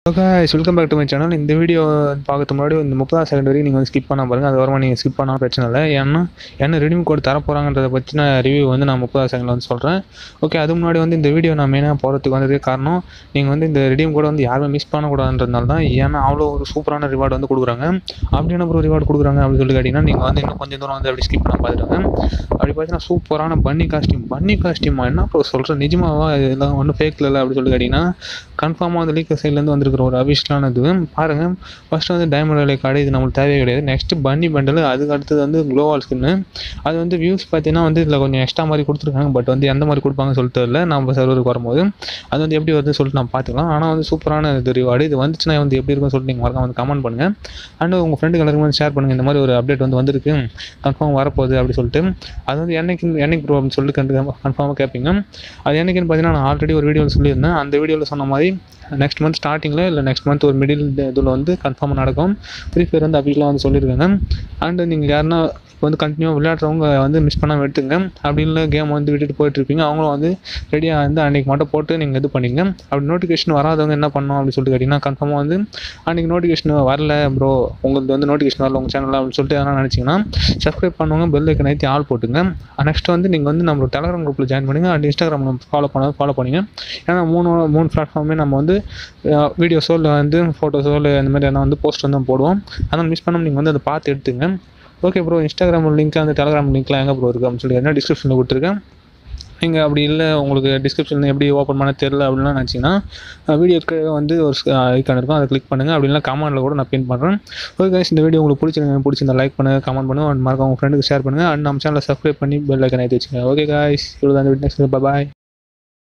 okay welcome back to my channel இந்த video பார்க்கறதுக்கு முன்னாடி இந்த முப்பதாம் செகண்ட் வரைக்கும் நீங்கள் வந்து ஸ்கிப் பண்ண பாருங்கள் அது வரமா நீங்கள் ஸ்கிப் பண்ணாலும் பிரச்சனை இல்லை ஏன்னா என்ன ரெடியூம் கோட் தர போகிறாங்கன்றத பற்றின ரிவ்யூ வந்து நான் முப்பதாம் செகண்டில் வந்து சொல்கிறேன் ஓகே அது முன்னாடி வந்து இந்த வீடியோ நான் மெயினாக போகிறதுக்கு வந்ததுக்கு காரணம் நீங்கள் வந்து இந்த ரெடியூம் கோடை வந்து யாருமே மிஸ் பண்ணக்கூடாதுன்றதுனால தான் ஏன்னா அவ்வளோ ஒரு சூப்பரான ரிவார்டு வந்து கொடுக்குறாங்க அப்படி என்ன ப்ரோ ரிவார்டு கொடுக்குறாங்க அப்படின்னு சொல்லி கேட்டிங்கன்னா நீங்கள் வந்து இன்னும் கொஞ்சம் தூரம் வந்து அப்படி ஸ்கிப் பண்ண பார்த்துருங்க அப்படி பார்த்தீங்கன்னா சூப்பரான பன்னி காஸ்டியூம் பன்னி காஸ்டியூமா என்ன ப்ரோ சொல்கிறேன் நிஜமாவா இதெல்லாம் ஒன்றும் ஃபேக்கில் இல்லை அப்படி சொல்லி கேட்டிங்கன்னா கன்ஃபார்மாக வந்து லீக் சைட்லேருந்து வந்திருக்கிற ஒரு அபிஷியலானது பாருங்கள் ஃபஸ்ட்டு வந்து டைமண்ட் வேலை கார்டு இது நம்மளுக்கு தேவையே கிடையாது நெக்ஸ்ட்டு பன்னி பண்டல் அதுக்கு அடுத்தது வந்து க்ளோவால் ஸ்கின்னு அது வந்து வியூஸ் பார்த்தீங்கன்னா வந்து இதில் கொஞ்சம் எக்ஸ்ட்ரா மாதிரி கொடுத்துருக்காங்க பட் வந்து எந்த மாதிரி கொடுப்பாங்கன்னு சொல்லிட்டு இல்லை நம்ம சர்வருக்கு வரும்போது அது வந்து எப்படி வருதுன்னு சொல்லிட்டு நம்ம பார்த்துக்கலாம் ஆனால் வந்து சூப்பரான இது ரிவார்டு இது வந்துச்சுன்னா வந்து எப்படி இருக்கும்னு சொல்லிட்டு நீங்கள் மறக்காம வந்து கமெண்ட் பண்ணுங்கள் அண்ட் உங்கள் ஃப்ரெண்டுக்கு எல்லாருக்கும் வந்து ஷேர் பண்ணுங்கள் இந்த மாதிரி ஒரு அப்டேட் வந்து வந்திருக்கு கன்ஃபார்ம் வரப்போகுது அப்படி சொல்லிட்டு அது வந்து என்னைக்கு என்னைக்கு ப்ரோ அப்படின்னு சொல்லிட்டு கன்ஃபார்மாக கேட்பீங்க அது என்னைக்குன்னு பார்த்தீங்கன்னா நான் ஆல்ரெடி ஒரு வீடியோவில் சொல்லியிருந்தேன் அந்த வீடியோவில் சொன்ன மாதிரி நெக்ஸ்ட் மந்த் ஸ்டார்டிங்கில் இல்லை நெக்ஸ்ட் மந்த் ஒரு மிடில் இதில் வந்து கன்ஃபார்மாக நடக்கும் ஃப்ரீ ஃபயர் வந்து அஃபிஷியலாக வந்து சொல்லியிருக்காங்க அண்ட் நீங்கள் யாருன்னா இப்போ வந்து கண்டினியூ விளையாடுறவங்க வந்து மிஸ் பண்ணாமல் எடுத்துங்க அப்படி இல்லை கேம் வந்து விட்டுட்டு போயிட்டுருப்பீங்க அவங்களும் வந்து ரெடியாக வந்து அன்றைக்கி மட்டும் போட்டு நீங்கள் இது பண்ணிங்க அப்படி நோட்டிஃபிகேஷன் வராதவங்க என்ன பண்ணணும் அப்படின்னு சொல்லிட்டு கேட்டிங்கன்னா கன்ஃபார்மாக வந்து அன்றைக்கி நோட்டிஃபிகேஷன் வரல ப்ரோ உங்களுக்கு வந்து நோட்டிஃபிகேஷன் வரல உங்கள் சேனலில் அப்படின்னு சொல்லிட்டு எதனா நினச்சிங்கன்னா சப்ஸ்கிரைப் பண்ணுவாங்க பெல் ஐக்கன் ஐத்தி ஆள் போட்டுங்க நெக்ஸ்ட் வந்து நீங்கள் வந்து நம்மளோட டெலகிராம் குரூப்பில் ஜாயின் பண்ணுங்கள் அண்ட் இன்ஸ்டாகிராம் ஃபாலோ பண்ண ஃபாலோ பண்ணிங்க ஏன்னா மூணு மூணு பிளாட்ஃபார்மே நம்ம வந்து வீடியோஸோ இல்லை வந்து ஃபோட்டோஸோ இல்லை இந்த மாதிரி எதனா வந்து போஸ்ட் வந்து போடுவோம் அதனால் மிஸ் பண்ணாமல் நீங்கள் வந்து அதை பார்த்து எடுத்துங்க ஓகே ப்ரோ இன்ஸ்டாகிராம் லிங்க் அந்த டெலகிராம் லிங்க்லாம் எங்கே ப்ரோ இருக்குது அப்படின்னு சொல்லி என்ன டிஸ்கிரிப்ஷனில் கொடுத்துருக்கேன் நீங்கள் அப்படி இல்லை உங்களுக்கு டிஸ்கிரிப்ஷன் எப்படி ஓப்பன் பண்ண தெரில அப்படின்லாம் நினச்சிங்கன்னா வீடியோக்கு வந்து ஒரு ஐக்கான் இருக்கும் அதை கிளிக் பண்ணுங்கள் அப்படின்னா கமெண்ட்டில் கூட நான் பின் பண்ணுறேன் ஓகே guys, இந்த வீடியோ உங்களுக்கு பிடிச்சிருங்க பிடிச்சிருந்தா லைக் பண்ணுங்கள் கமெண்ட் பண்ணுங்கள் அண்ட் மறக்காம உங்கள் ஃப்ரெண்டுக்கு ஷேர் பண்ணுங்கள் அண்ட் நம்ம சேனலை சப்ஸ்கிரைப் பண்ணி பெல் ஐக்கன் ஏற்றி வச்சுங்க ஓகே காய்ஸ் இவ்வளோ தான் இந்த வீடியோ பாய்